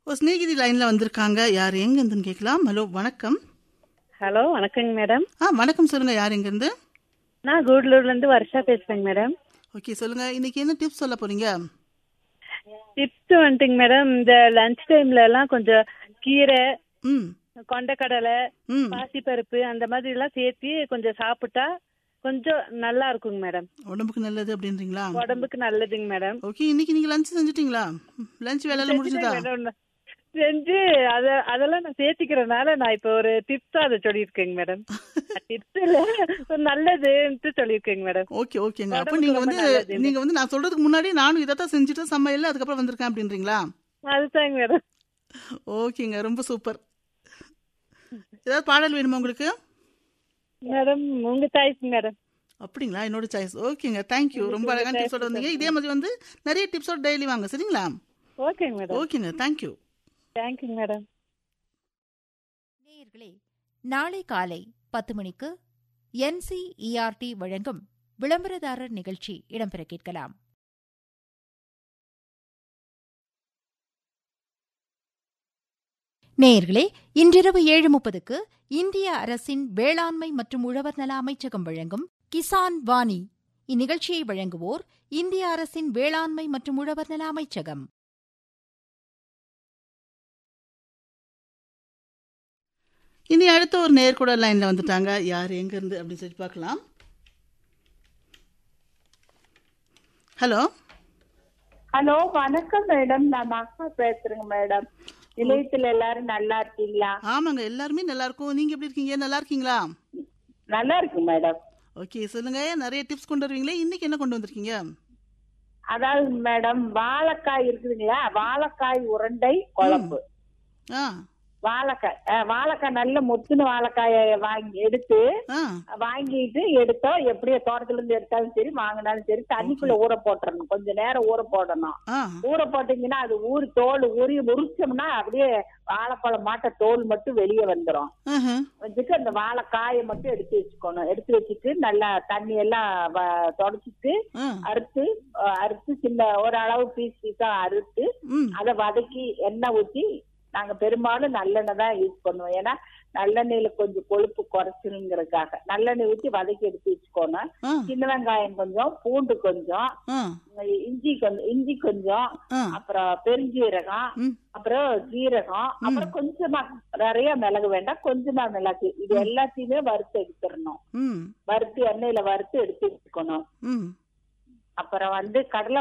ஒரு ஸ்நேகிதி லைன்ல வந்திருக்காங்க யார் எங்க இருந்துன்னு கேட்கலாம் ஹலோ வணக்கம் ஹலோ வணக்கங்க மேடம் ஆ வணக்கம் சொல்லுங்க யார் எங்க இருந்து நான் கூடலூர்ல இருந்து வருஷா பேசுறேங்க மேடம் ஓகே சொல்லுங்க இன்னைக்கு என்ன டிப்ஸ் சொல்ல போறீங்க டிப்ஸ் வந்துட்டுங்க மேடம் இந்த லஞ்ச் டைம்ல எல்லாம் கொஞ்சம் கீரை ம் கொண்டைக்கடலை ம் பாசிப்பருப்பு அந்த மாதிரி எல்லாம் சேர்த்து கொஞ்சம் சாப்பிட்டா கொஞ்சம் நல்லா இருக்குங்க மேடம் உடம்புக்கு நல்லது அப்படின்றீங்களா உடம்புக்கு நல்லதுங்க மேடம் ஓகே இன்னைக்கு நீங்க லஞ்ச் செஞ்சுட்டீங்களா லஞ்ச் வேலையெல்லாம் முடிஞ்சதா மேடம், செஞ்சு அத அதெல்லாம் நான் சேர்த்திக்கிறதுனால நான் இப்ப ஒரு டிப்ஸா அதை சொல்லியிருக்கேங்க மேடம் டிப்ஸ் இல்ல ஒரு நல்லதுன்ட்டு சொல்லியிருக்கேங்க மேடம் ஓகே ஓகேங்க அப்ப உடம்புக்கு நீங்க ரொம்ப வந்து நல்லது. நீங்க வந்து நான் சொல்றதுக்கு முன்னாடி நானும் இதைத்தான் செஞ்சுட்டு சமையல் அதுக்கப்புறம் வந்திருக்கேன் அப்படின்றீங்களா அதுதாங்க மேடம் ஓகேங்க ரொம்ப சூப்பர் ஏதாவது பாடல் வேணுமா உங்களுக்கு மேடம் உங்க சாய்ஸ் மேடம் அப்படிங்களா என்னோட சாய்ஸ் ஓகேங்க தேங்க்யூ ரொம்ப அழகான டிப்ஸோட வந்தீங்க இதே மாதிரி வந்து நிறைய டிப்ஸோட டெய்லி வாங்க சரிங்களா ஓகேங்க மேடம் ஓகேங்க தேங்க்யூ தேங்க்யூ மேடம் நேயர்களே நாளை காலை பத்து மணிக்கு என்சிஇஆர்டி வழங்கும் விளம்பரதாரர் நிகழ்ச்சி இடம்பெற கேட்கலாம் நேயர்களே இன்றிரவு ஏழு முப்பதுக்கு இந்திய அரசின் வேளாண்மை மற்றும் உழவர் நல அமைச்சகம் வழங்கும் கிசான் வாணி இந்நிகழ்ச்சியை வழங்குவோர் இந்திய அரசின் வேளாண்மை மற்றும் உழவர் நல அமைச்சகம் இனி அடுத்த ஒரு நேர்கூட லைன்ல வந்துட்டாங்க யார் எங்க இருந்து அப்படின்னு சொல்லி பார்க்கலாம் ஹலோ ஹலோ வணக்கம் மேடம் நான் மகா பேசுறேங்க மேடம் நிலையத்துல எல்லாரும் நல்லா இருக்கீங்களா ஆமாங்க எல்லாருமே நல்லா இருக்கும் நீங்க எப்படி இருக்கீங்க நல்லா இருக்கீங்களா நல்லா இருக்கு மேடம் ஓகே சொல்லுங்க நிறைய டிப்ஸ் கொண்டு வருவீங்களே இன்னைக்கு என்ன கொண்டு வந்திருக்கீங்க அதாவது மேடம் வாழைக்காய் இருக்குதுங்களா வாழைக்காய் உருண்டை குழம்பு ஆ வாழைக்காய் அஹ், வாழைக்காய் நல்ல முத்துன வாழைக்காயை வாங்கி எடுத்து ஆ வாங்கிட்டு எடுத்தோம் எப்படியோ தோட்டத்துல இருந்து எடுத்தாலும் சரி வாங்கினாலும் சரி தண்ணிக்குள்ள ஊற போட்டுறணும் கொஞ்ச நேரம் ஊற போடணும் ஆ ஊற போட்டீங்கன்னா அது ஊறி தோல் ஊறி உரிச்சோம்னா அப்படியே வாழைப்பழம் மாட்ட தோல் மட்டும் வெளியே வந்துரும் ஆஹா. வச்சுட்டு அந்த வாழைக்காயை மட்டும் எடுத்து வச்சுக்கணும் எடுத்து வச்சுட்டு நல்லா தண்ணி எல்லாம் வ- தொடச்சிட்டு ஆ அறுத்து அஹ், அறுத்து சின்ன ஒரு அளவு பீஸ் பீஸா அறுத்து ம் அதை வதக்கி எண்ணெய் ஊத்தி நாங்க பெரும்பாலும் நல்லெண்ணெய் தான் யூஸ் பண்ணுவோம் ஏன்னா நல்லெண்ணெயில கொஞ்சம் கொழுப்பு குறைச்சிருங்கிறதுக்காக நல்லெண்ணெய் ஊத்தி வதக்கி எடுத்து வச்சுக்கோணும் ஆ சின்ன வெங்காயம் கொஞ்சம் பூண்டு கொஞ்சம் ஆ இஞ்சி கொஞ்சம் இஞ்சி கொஞ்சம் ஆ அப்புறம் பெருஞ்சீரகம் ம் அப்புறம் ஜீரகம் அப்புறம் கொஞ்சமா நிறைய மிளகு வேண்டாம் கொஞ்சமா மிளகு இது எல்லாத்தையுமே வறுத்து எடுத்துடணும் ம் வறுத்து எண்ணெயில வறுத்து எடுத்து வச்சுக்கணும் ம் அப்புறம் வந்து கடலை